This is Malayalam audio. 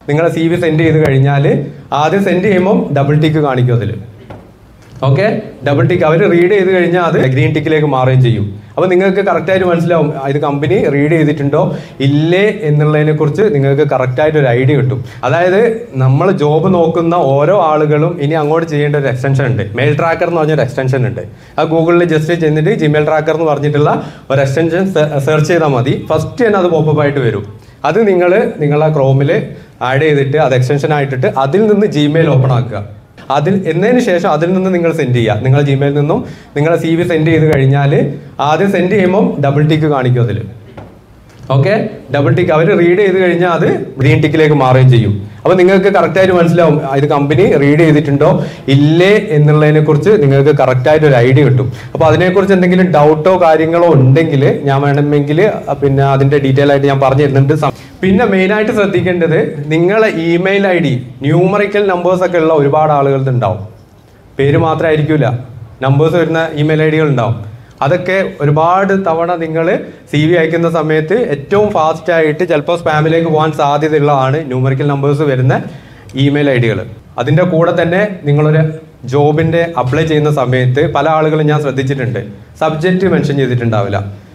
നിങ്ങളെ സി വി സെൻഡ് ചെയ്ത് കഴിഞ്ഞാൽ ആദ്യം സെൻഡ് ചെയ്യുമ്പോൾ ഡബിൾ ടിക്ക് കാണിക്കും അതിൽ ഓക്കെ ഡബിൾ ടിക്ക് അവർ റീഡ് ചെയ്ത് കഴിഞ്ഞാൽ അത് ഗ്രീൻ ടിക്കിലേക്ക് മാറുകയും ചെയ്യും അപ്പോൾ നിങ്ങൾക്ക് കറക്റ്റായിട്ട് മനസ്സിലാവും ആ, ഇത് കമ്പനി റീഡ് ചെയ്തിട്ടുണ്ടോ ഇല്ലേ എന്നുള്ളതിനെ കുറിച്ച് നിങ്ങൾക്ക് കറക്റ്റായിട്ട് ഒരു ഐഡിയ കിട്ടും അതായത് നമ്മൾ ജോബ് നോക്കുന്ന ഓരോ ആളുകളും ഇനി അങ്ങോട്ട് ചെയ്യേണ്ട ഒരു എക്സ്റ്റൻഷൻ ഉണ്ട് മെയിൽ ട്രാക്കർ എന്ന് പറഞ്ഞൊരു എക്സ്റ്റൻഷൻ ഉണ്ട് ആ ഗൂഗിളിൽ ജസ്റ്റ് ചെന്നിട്ട് ജിമെയിൽ ട്രാക്കർ എന്ന് പറഞ്ഞിട്ടുള്ള ഒരു എക്സ്റ്റൻഷൻ സെർച്ച് ചെയ്താൽ മതി ഫസ്റ്റ് തന്നെ അത് പോപ്പപ്പ് ആയിട്ട് വരും അത് നിങ്ങൾ നിങ്ങളെ ക്രോമിൽ ആഡ് ചെയ്തിട്ട് അത് എക്സ്റ്റൻഷൻ ആയിട്ടിട്ട് അതിൽ നിന്ന് ജിമെയിൽ ഓപ്പൺ ആക്കുക അതിൽ എന്നതിന് ശേഷം അതിൽ നിന്ന് നിങ്ങൾ സെൻഡ് ചെയ്യുക നിങ്ങൾ ജിമെയിൽ നിന്നും നിങ്ങളെ സി വി സെൻഡ് ചെയ്ത് കഴിഞ്ഞാൽ ആദ്യം സെൻഡ് ചെയ്യുമ്പോൾ ഡബിൾ ടിക്ക് കാണിക്കും അതിൽ ഓക്കെ ഡബിൾ ടിക്ക് അവർ റീഡ് ചെയ്ത് കഴിഞ്ഞാൽ അത് ഗ്രീൻ ടിക്കിലേക്ക് മാറുകയും ചെയ്യും അപ്പോൾ നിങ്ങൾക്ക് കറക്റ്റായിട്ട് മനസ്സിലാവും ആ, ഇത് കമ്പനി റീഡ് ചെയ്തിട്ടുണ്ടോ ഇല്ലേ എന്നുള്ളതിനെ കുറിച്ച് നിങ്ങൾക്ക് കറക്റ്റായിട്ട് ഒരു ഐഡിയ കിട്ടും അപ്പോൾ അതിനെക്കുറിച്ച് എന്തെങ്കിലും ഡൗട്ടോ കാര്യങ്ങളോ ഉണ്ടെങ്കിൽ ഞാൻ വേണമെങ്കിൽ പിന്നെ അതിന്റെ ഡീറ്റെയിൽ ആയിട്ട് ഞാൻ പറഞ്ഞു തരുന്നുണ്ട് സം- പിന്നെ മെയിനായിട്ട് ശ്രദ്ധിക്കേണ്ടത് നിങ്ങളെ email I D numerical numbers ഒക്കെ ഉള്ള ഒരുപാട് ആളുകളുടെ ഉണ്ടാവും പേര് മാത്രമായിരിക്കില്ല നമ്പേഴ്സ് വരുന്ന ഇമെയിൽ ഐ ഡികൾ ഉണ്ടാവും അതൊക്കെ ഒരുപാട് തവണ നിങ്ങൾ സി വി അയക്കുന്ന സമയത്ത് ഏറ്റവും ഫാസ്റ്റ് ആയിട്ട് ചിലപ്പോൾ സ്പാമിലേക്ക് പോകാൻ സാധ്യതയുള്ളതാണ് ന്യൂമറിക്കൽ നമ്പേഴ്സ് വരുന്ന ഇമെയിൽ ഐ ഡികൾ അതിൻ്റെ കൂടെ തന്നെ നിങ്ങളൊരു ജോബിൻ്റെ അപ്ലൈ ചെയ്യുന്ന സമയത്ത് പല ആളുകളും ഞാൻ ശ്രദ്ധിച്ചിട്ടുണ്ട് സബ്ജക്റ്റ് മെൻഷൻ ചെയ്തിട്ടുണ്ടാവില്ല